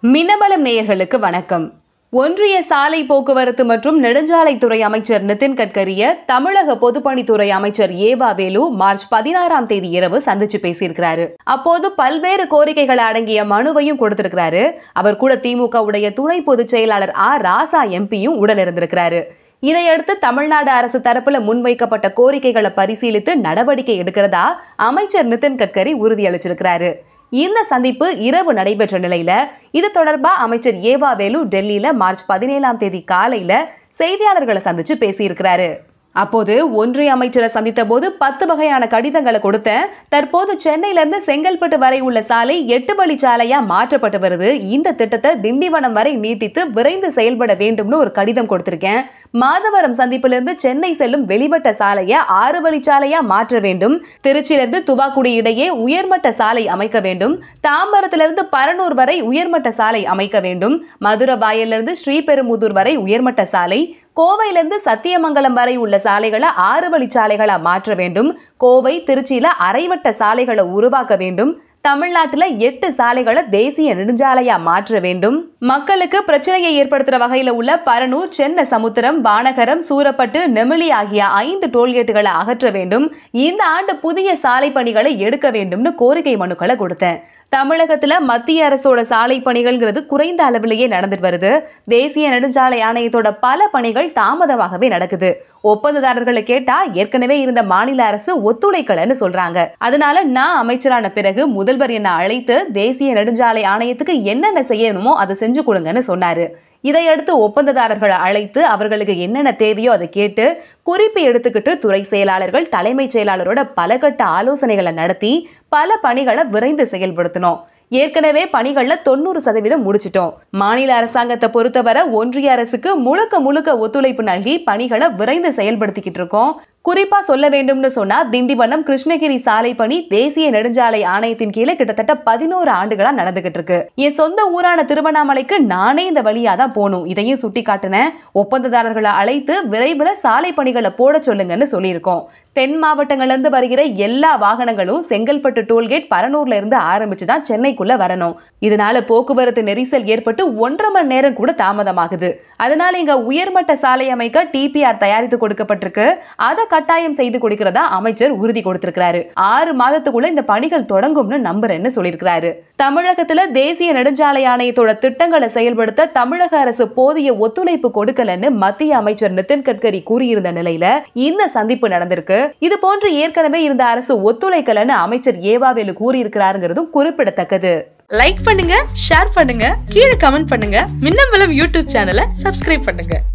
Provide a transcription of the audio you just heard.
மின்னபலம் நேயர்களுக்கு வணக்கம் ஒன்றிய சாலை போக்குவரத்து மற்றும் நெடுஞ்சாலைத்துறை அமைச்சர் நிதின் கட்கரிய தமிழக பொதுப்பணித்துறை அமைச்சர் ஏவா வேலு மார்ச் பதினாறாம் தேதி இரவு சந்திச்சு பேசியிருக்கிறாரு அப்போது பல்வேறு கோரிக்கைகள் அடங்கிய மனுவையும் கொடுத்திருக்கிறாரு அவர் கூட திமுக உடைய துணை பொதுச் செயலாளர் ஆ ராசா எம்பியும் உடன் இருந்திருக்கிறாரு இதையடுத்து தமிழ்நாடு அரசு தரப்புல முன்வைக்கப்பட்ட கோரிக்கைகளை பரிசீலித்து நடவடிக்கை எடுக்கிறதா அமைச்சர் நிதின் கட்கரி உறுதியளிச்சிருக்கிறாரு இந்த சந்திப்பு இரவு நடைபெற்ற நிலையில இது தொடர்பா அமைச்சர் ஏவா வேலு டெல்லியில மார்ச் பதினேழாம் தேதி காலையில செய்தியாளர்களை சந்திச்சு பேசியிருக்கிறாரு அப்போது ஒன்றிய அமைச்சரை சந்தித்த போது பத்து வகையான கடிதங்களை கொடுத்தேன் தற்போது சென்னையில இருந்து செங்கல்பட்டு வரை உள்ள சாலை எட்டு வழி சாலையா மாற்றப்பட்டு வருது இந்த திட்டத்தை திண்டிவனம் வரை நீட்டித்து விரைந்து செயல்பட வேண்டும்னு ஒரு கடிதம் கொடுத்திருக்கேன் மாதவரம் சந்திப்பிலிருந்து சென்னை செல்லும் வெளிவட்ட சாலையை ஆறு வழிச்சாலையா மாற்ற வேண்டும் திருச்சியிலிருந்து துவாக்குடி இடையே உயர்மட்ட சாலை அமைக்க வேண்டும் தாம்பரத்திலிருந்து பரனூர் வரை உயர்மட்ட சாலை அமைக்க வேண்டும் மதுரவாயலிருந்து ஸ்ரீபெரும்புதூர் வரை உயர்மட்ட சாலை கோவையிலிருந்து சத்தியமங்கலம் வரை உள்ள சாலைகளை ஆறு வழிச்சாலைகளா மாற்ற வேண்டும் கோவை திருச்சியில அரைவட்ட சாலைகளை உருவாக்க வேண்டும் தமிழ்நாட்டுல எட்டு சாலைகளை தேசிய நெடுஞ்சாலையா மாற்ற வேண்டும் மக்களுக்கு பிரச்சனையை ஏற்படுத்துற வகையில உள்ள பரனூர் சென்ன சமுத்திரம் வானகரம் சூரப்பட்டு நெமிலி ஆகிய ஐந்து டோல்கேட்டுகளை அகற்ற வேண்டும் இந்த ஆண்டு புதிய சாலை பணிகளை எடுக்க வேண்டும்னு கோரிக்கை மனுக்களை கொடுத்தேன் தமிழகத்துல மத்திய அரசோட சாலை பணிகள்ங்கிறது குறைந்த அளவிலேயே நடந்துட்டு வருது தேசிய நெடுஞ்சாலை ஆணையத்தோட பல பணிகள் தாமதமாகவே நடக்குது ஒப்பந்ததாரர்களை கேட்டா ஏற்கனவே இருந்த மாநில அரசு ஒத்துழைக்கலன்னு சொல்றாங்க அதனால நான் அமைச்சரான பிறகு முதல்வர் என்ன அழைத்து தேசிய நெடுஞ்சாலை ஆணையத்துக்கு என்னென்ன செய்யணுமோ அதை செஞ்சு கொடுங்கன்னு சொன்னாரு இதையடுத்து ஒப்பந்ததாரர்களை அழைத்து அவர்களுக்கு என்னென்ன தேவையோ அதை கேட்டு குறிப்பு எடுத்துக்கிட்டு துறை செயலாளர்கள் தலைமைச் செயலாளரோட பலகட்ட ஆலோசனைகளை நடத்தி பல பணிகளை விரைந்து செயல்படுத்தணும் ஏற்கனவே பணிகள்ல தொண்ணூறு சதவீதம் முடிச்சிட்டோம் மாநில அரசாங்கத்தை பொறுத்தவரை ஒன்றிய அரசுக்கு முழுக்க முழுக்க ஒத்துழைப்பு நல்கி பணிகளை விரைந்து செயல்படுத்திக்கிட்டு இருக்கோம் குறிப்பா சொல்ல வேண்டும்னு சொன்னா திண்டிவனம் கிருஷ்ணகிரி சாலை பணி தேசிய நெடுஞ்சாலை ஆணையத்தின் கீழே கிட்டத்தட்ட பதினோரு ஆண்டுகளா நடந்துகிட்டு இருக்கு என் சொந்த ஊரான திருவண்ணாமலைக்கு நானே இந்த வழியா தான் போகணும் இதையும் சுட்டி காட்டினேன் ஒப்பந்ததாரர்களை அழைத்து விரைவில் சாலை பணிகளை போட சொல்லுங்கன்னு சொல்லியிருக்கோம் தென் மாவட்டங்கள்ல இருந்து வருகிற எல்லா வாகனங்களும் செங்கல்பட்டு டோல்கேட் பரனூர்ல இருந்து ஆரம்பிச்சு தான் சென்னைக்குள்ள வரணும் இதனால போக்குவரத்து நெரிசல் ஏற்பட்டு ஒன்றரை மணி நேரம் கூட தாமதமாகுது அதனால இங்க உயர்மட்ட சாலை அமைக்க டிபிஆர் தயாரித்து கொடுக்கப்பட்டிருக்கு அதை கட்டாயம் செய்து கொடுக்கிறதா அமைச்சர் உறுதி கொடுத்திருக்கிறாரு ஆறு மாதத்துக்குள்ள இந்த பணிகள் தொடங்கும்னு நம்புறேன்னு சொல்லியிருக்கிறாரு தமிழகத்துல தேசிய நெடுஞ்சாலை ஆணையத்தோட திட்டங்களை செயல்படுத்த தமிழக அரசு போதிய ஒத்துழைப்பு கொடுக்கலன்னு மத்திய அமைச்சர் நிதின் கட்கரி கூறியிருந்த நிலையில இந்த சந்திப்பு நடந்திருக்கு இது போன்று ஏற்கனவே இருந்த அரசு ஒத்துழைக்கலன்னு அமைச்சர் ஏவாவேலு கூறியிருக்கிறாருங்கிறதும் குறிப்பிடத்தக்கது லைக் பண்ணுங்க ஷேர் பண்ணுங்க கீழே கமெண்ட் பண்ணுங்க மின்னம்பலம் யூடியூப் சேனலை சப்ஸ்கிரைப் பண்ணுங்க